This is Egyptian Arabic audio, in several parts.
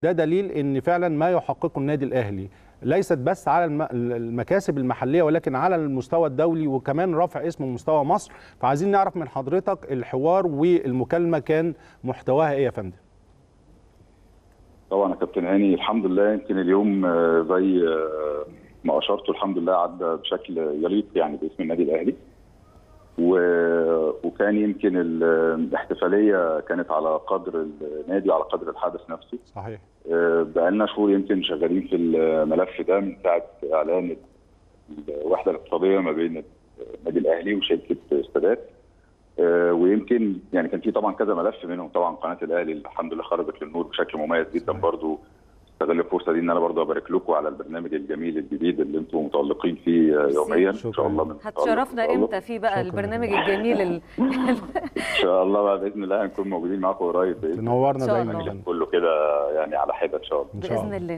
ده دليل ان فعلا ما يحققه النادي الاهلي ليست بس على الم- المكاسب المحليه ولكن على المستوى الدولي وكمان رفع اسم مستوى مصر فعايزين نعرف من حضرتك الحوار والمكالمه كان محتواها ايه يا فندم طبعا يا كابتن هاني الحمد لله يمكن اليوم آه، زي آه، ما اشرته الحمد لله عدى بشكل يليق يعني باسم النادي الاهلي و- وكان يمكن ال- الاحتفاليه كانت على قدر النادي وعلى قدر الحدث نفسه صحيح آه، بقالنا شهور يمكن شغالين في الملف ده من ساعه اعلان الوحده الاقتصاديه ما بين النادي الاهلي وشركه استادات آه، ويمكن يعني كان في طبعا كذا ملف منهم طبعا قناه الاهلي اللي الحمد لله خرجت للنور بشكل مميز جدا برضو استغل الفرصه دي ان انا برضو ابارك لكم على البرنامج الجميل الجديد اللي انتم متالقين فيه آه، يوميا ان شكراً. شاء الله من هتشرفنا تألق امتى في بقى شكراً. البرنامج الجميل ال... ان شاء الله بقى باذن الله هنكون موجودين معاكم قريب باذن الله تنورنا إن شاء دايما الله. يا فندم كله كده يعني على حده ان شاء الله ان شاء باذن الله الله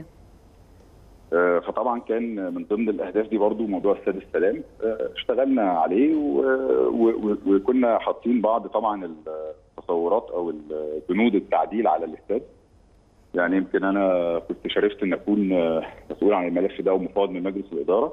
آه، فطبعا كان من ضمن الاهداف دي برضو موضوع استاد السلام آه، اشتغلنا عليه و- و- و- وكنا حاطين بعض طبعا التصورات او بنود التعديل على الاستاد يعني يمكن انا كنت شرفت ان اكون آه، مسؤول عن الملف ده ومفوض من مجلس الاداره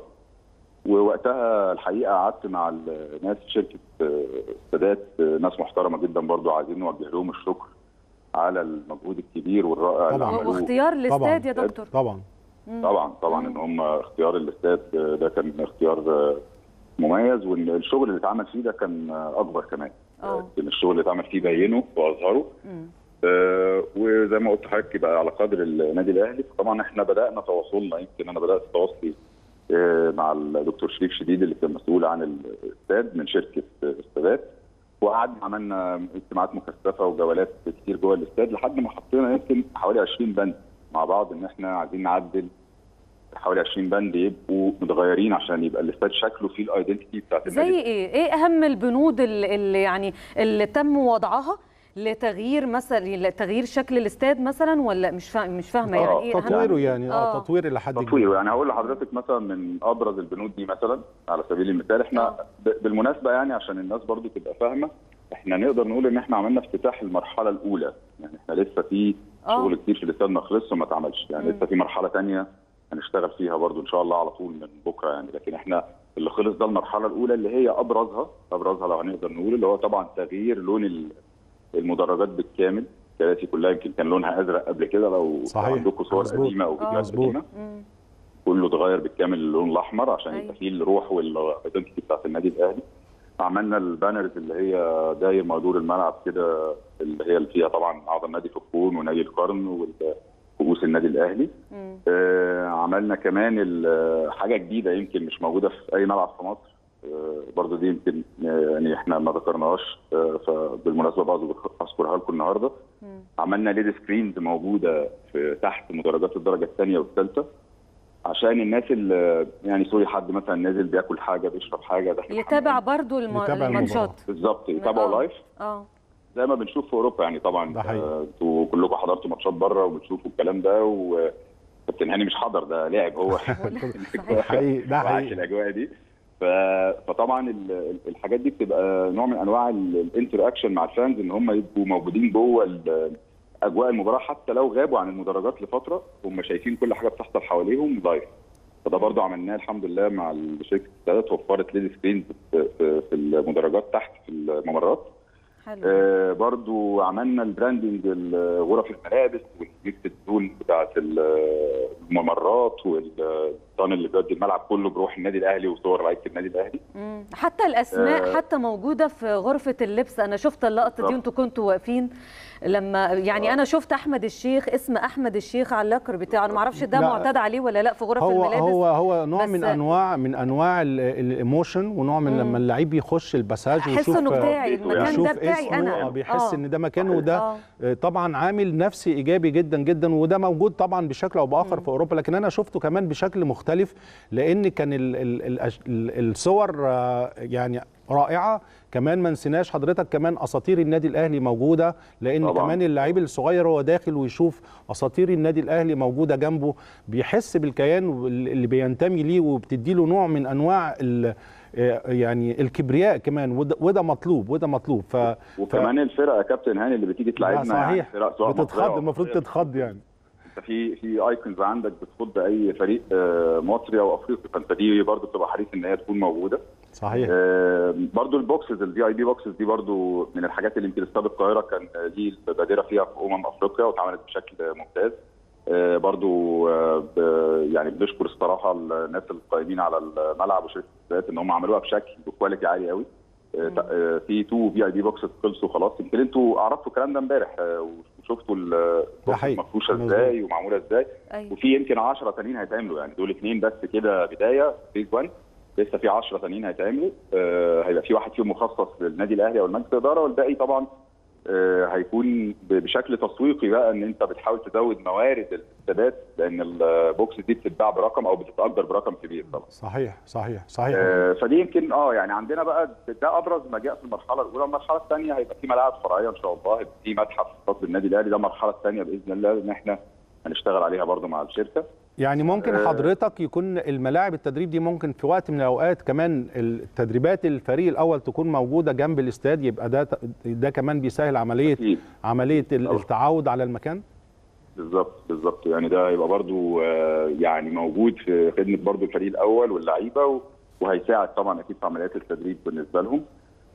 ووقتها الحقيقه قعدت مع الناس في شركه آه، استادات آه، ناس محترمه جدا برضو عايزين نوجه لهم الشكر على المجهود الكبير والرائع اللي طبعاً. و- عملوه واختيار الاستاد طبعاً. يا دكتور طبعا طبعا طبعا ان هم اختيار الاستاد ده كان اختيار مميز والشغل اللي اتعمل فيه ده كان اكبر كمان اه كان الشغل اللي اتعمل فيه بينه واظهره مم. آه، وزي ما قلت لحضرتك بقى على قدر النادي الاهلي طبعا احنا بدانا تواصلنا يمكن انا بدات تواصلي آه، مع الدكتور شريف شديد اللي كان مسؤول عن الاستاد من شركه استادات وقعدنا عملنا اجتماعات مكثفه وجولات كتير جوه الاستاد لحد ما حطينا يمكن حوالي 20 بند مع بعض ان احنا عايزين نعدل حوالي 20 بند يبقوا متغيرين عشان يبقى الاستاد شكله فيه الايدنتيتي بتاعت النادي زي ايه ايه اهم البنود اللي, اللي يعني اللي تم وضعها لتغيير مثلا لتغيير شكل الاستاد مثلا ولا مش فاهم مش فاهمه يعني آه، ايه أهم- تطويره يعني اه آه. تطوير الى حد تطوير كبير يعني هقول لحضرتك مثلا من ابرز البنود دي مثلا على سبيل المثال احنا آه. ب- بالمناسبه يعني عشان الناس برضو تبقى فاهمه احنا نقدر نقول ان احنا عملنا افتتاح المرحله الاولى يعني احنا لسه في آه. شغل كتير في الاستاد ما خلصش وما اتعملش يعني مم. لسه في مرحله ثانيه هنشتغل فيها برضو ان شاء الله على طول من بكره يعني لكن احنا اللي خلص ده المرحله الاولى اللي هي ابرزها ابرزها لو هنقدر نقول اللي هو طبعا تغيير لون ال- المدرجات بالكامل الكراسي كلها يمكن كان لونها ازرق قبل كده لو صحيح. عندكم صور مظبوط. قديمه او آه. فيديوهات مظبوط. قديمه مم. كله اتغير بالكامل للون الاحمر عشان أيوة. يبقى فيه الروح والايدنتيتي بتاعت النادي الاهلي عملنا البانرز اللي هي داير مدور الملعب كده اللي هي اللي فيها طبعا اعظم نادي في الكون ونادي القرن وكؤوس النادي الاهلي مم. آه عملنا كمان ال- حاجه جديده يمكن مش موجوده في اي ملعب في مصر آه برضه دي يمكن آه يعني احنا ما ذكرناهاش آه فبالمناسبه برضه اذكرها لكم النهارده مم. عملنا ليد سكرينز موجوده في تحت مدرجات الدرجه الثانيه والثالثه عشان الناس اللي يعني سوري حد مثلا نازل بياكل حاجه بيشرب حاجه داخل يتابع الحمام. برضو الم... يتابع الماتشات بالظبط يتابعوا آه. لايف اه زي ما بنشوف في اوروبا يعني طبعا ده حقيقي. آه، انتوا كلكم حضرتوا ماتشات بره وبتشوفوا الكلام ده وكابتن هاني مش حضر ده لاعب هو حقيقي ده وعاش حقيقي الاجواء دي ف... فطبعا ال- الحاجات دي بتبقى نوع من انواع الانتر اكشن مع الفانز ان هم يبقوا موجودين جوه ال- اجواء المباراه حتى لو غابوا عن المدرجات لفتره هم شايفين كل حاجه بتحصل حواليهم لايف فده برضه عملناه الحمد لله مع شركه السادات وفرت ليد سكرينز في في- في المدرجات تحت في الممرات حلو آه برضو عملنا البراندنج ال- غرف الملابس والميكس زون بتاعت ال- الممرات والطن اللي بيودي الملعب كله بروح النادي الاهلي وصور لعيبه النادي الاهلي مم. حتى الاسماء آه. حتى موجوده في غرفه اللبس انا شفت اللقطه دي بالظبط. وانتوا كنتوا واقفين لما يعني آه. انا شفت احمد الشيخ اسم احمد الشيخ على اللكر بتاعه انا ما اعرفش ده لا. معتاد عليه ولا لا في غرف هو الملابس هو هو نوع بس- من انواع من انواع ال- الايموشن ونوع من مم. لما اللعيب يخش الباساج احس ويشوف انه آه، بتاعي بيته المكان يعني. ده يشوف بتاعي اسمه انا آه، بيحس آه. ان ده مكانه وده آه. آه، طبعا عامل نفسي ايجابي جدا جدا وده موجود طبعا بشكل او باخر في اوروبا لكن انا شفته كمان بشكل مختلف لان كان ال ال ال ال الصور آه، يعني رائعه كمان ما نسيناش حضرتك كمان اساطير النادي الاهلي موجوده لان طبعاً. كمان اللعيب الصغير هو داخل ويشوف اساطير النادي الاهلي موجوده جنبه بيحس بالكيان اللي بينتمي ليه وبتدي له نوع من انواع ال- آه، يعني الكبرياء كمان وده, وده مطلوب وده مطلوب ف وكمان الفرقه يا كابتن هاني اللي بتيجي لا تلعبنا يعني صحيح فرق سواء مصرية بتتخض أو المفروض أفريقية. تتخض يعني انت في في ايكونز عندك بتخض اي فريق آه، مصري او افريقي فانت دي برضو بتبقى حريص ان هي تكون موجوده صحيح آه، برضو البوكسز الفي اي بي بوكسز دي برضو من الحاجات اللي يمكن استاد القاهره كان ليه البادره فيها في امم افريقيا واتعملت بشكل ممتاز آه، برضو آه، ب- يعني بنشكر الصراحه الناس القائمين على الملعب وشركه السيدات ان هم عملوها بشكل بكواليتي عالي قوي آه، ت- آه، في تو في اي بي بوكسز خلصوا خلاص يمكن انتوا عرفتوا الكلام ده امبارح آه، وشفتوا البوكسز حقيقي. مفروشه مظبوط. ازاي ومعموله ازاي ايوه وفي يمكن 10 تانيين هيتعملوا يعني دول اثنين بس كده بدايه فيز 1 لسه في 10 تانيين هيتعملوا آه هيبقى في واحد فيهم مخصص للنادي الاهلي او المجلس الاداره والباقي طبعا آه هيكون ب- بشكل تسويقي بقى ان انت بتحاول تزود موارد الاستادات لان البوكس دي بتتباع برقم او بتتاجر برقم كبير طبعا صحيح صحيح صحيح آه، فدي يمكن اه يعني عندنا بقى ده ابرز ما جاء في المرحله الاولى، المرحله الثانيه هيبقى في ملاعب فرعيه ان شاء الله، هيبقى في متحف خاص بالنادي الاهلي ده المرحله الثانيه باذن الله ان احنا هنشتغل عليها برضو مع الشركه. يعني ممكن آه. حضرتك يكون الملاعب التدريب دي ممكن في وقت من الاوقات كمان التدريبات الفريق الاول تكون موجوده جنب الاستاد يبقى ده ده كمان بيسهل عمليه أكيد. عمليه ال- طبعا. التعود على المكان بالظبط بالظبط يعني ده هيبقى برضو آه، يعني موجود في خدمه برضو الفريق الاول واللعيبه و- وهيساعد طبعا اكيد في عمليات التدريب بالنسبه لهم.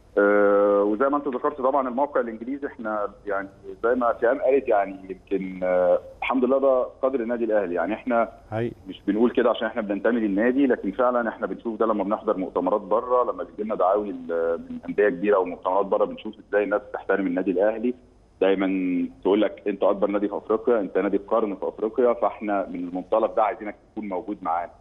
آه، وزي ما انت ذكرت طبعا الموقع الانجليزي احنا يعني زي ما سيام قالت يعني يمكن آه، الحمد لله ده قدر النادي الاهلي يعني احنا هي مش بنقول كده عشان احنا بننتمي للنادي لكن فعلا احنا بنشوف ده لما بنحضر مؤتمرات بره لما بيجي لنا دعاوي ل- من انديه كبيره ومؤتمرات بره بنشوف ازاي الناس بتحترم النادي الاهلي دايما تقول لك انت اكبر نادي في افريقيا انت نادي القرن في افريقيا فاحنا من المنطلق ده عايزينك تكون موجود معانا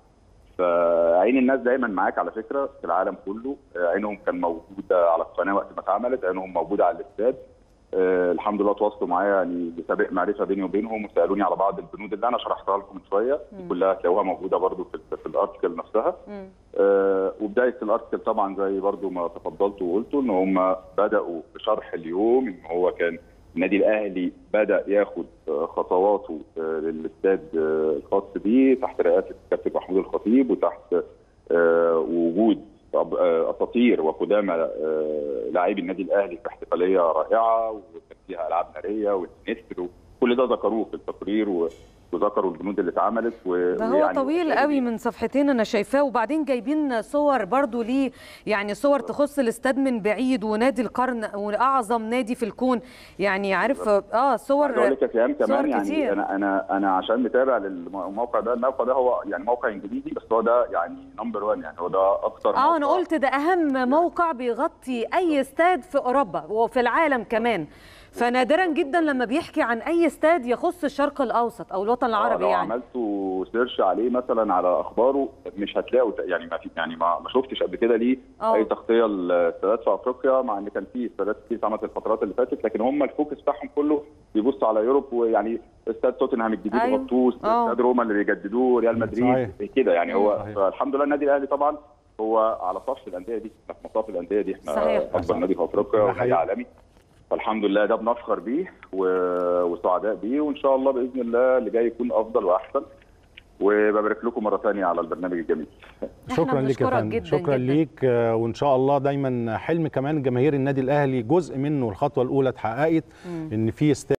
فعين الناس دايما معاك على فكره في العالم كله عينهم كان موجوده على القناه وقت ما اتعملت عينهم موجوده على الاستاد آه، الحمد لله تواصلوا معايا يعني بسابق معرفه بيني وبينهم وسالوني على بعض البنود اللي انا شرحتها لكم من شويه دي كلها هتلاقوها موجوده برضو في, ال- في الارتكل نفسها مم. آه، وبدايه الارتكل طبعا زي برضو ما تفضلتوا وقلتوا ان هم بداوا بشرح اليوم ان هو كان النادي الاهلي بدا ياخد آه، خطواته آه، للاستاد آه، الخاص بيه تحت رئاسه الكابتن محمود الخطيب وتحت آه، وجود طب- آه، اساطير وقدامى آه، لاعبي النادي الاهلي في احتفاليه رائعه وكان فيها العاب ناريه والنسر كل ده ذكروه في التقرير و- وذكروا البنود اللي اتعملت و- ده هو ويعني طويل قوي من صفحتين انا شايفاه وبعدين جايبين صور برضو ليه يعني صور تخص الاستاد من بعيد ونادي القرن واعظم نادي في الكون يعني عارف اه صور عايز اقول لك يا سهام صور كمان يعني كتير. انا انا انا عشان متابع للموقع ده الموقع ده هو يعني موقع انجليزي بس هو ده يعني نمبر 1 يعني هو ده اكتر اه انا موقع- قلت ده اهم موقع بيغطي اي استاد في اوروبا وفي العالم كمان فنادرا جدا لما بيحكي عن اي استاد يخص الشرق الاوسط او الوطن العربي لو يعني عملتوا سيرش عليه مثلا على اخباره مش هتلاقوا يعني ما في يعني ما, ما شفتش قبل كده ليه آه. اي تغطيه للسادات في افريقيا مع ان كان في سادات كتير اتعملت الفترات اللي فاتت لكن هم الفوكس بتاعهم كله بيبص على يوروب ويعني استاد توتنهام الجديد أيوة. غطوه آه. استاد روما اللي بيجددوه ريال مدريد صحيح. كده يعني هو صحيح. فالحمد لله النادي الاهلي طبعا هو على صف الانديه دي احنا في مصاف الانديه دي احنا صحيح. اكبر نادي في افريقيا ده ونادي حقيقي. عالمي فالحمد لله ده بنفخر بيه و- وسعداء بيه وان شاء الله باذن الله اللي جاي يكون افضل واحسن وببارك لكم مره ثانيه على البرنامج الجميل شكرا ليك يا بنشكرك فندم جداً شكرا جداً. ليك آه، وان شاء الله دايما حلم كمان جماهير النادي الاهلي جزء منه الخطوه الاولى اتحققت ان في استاد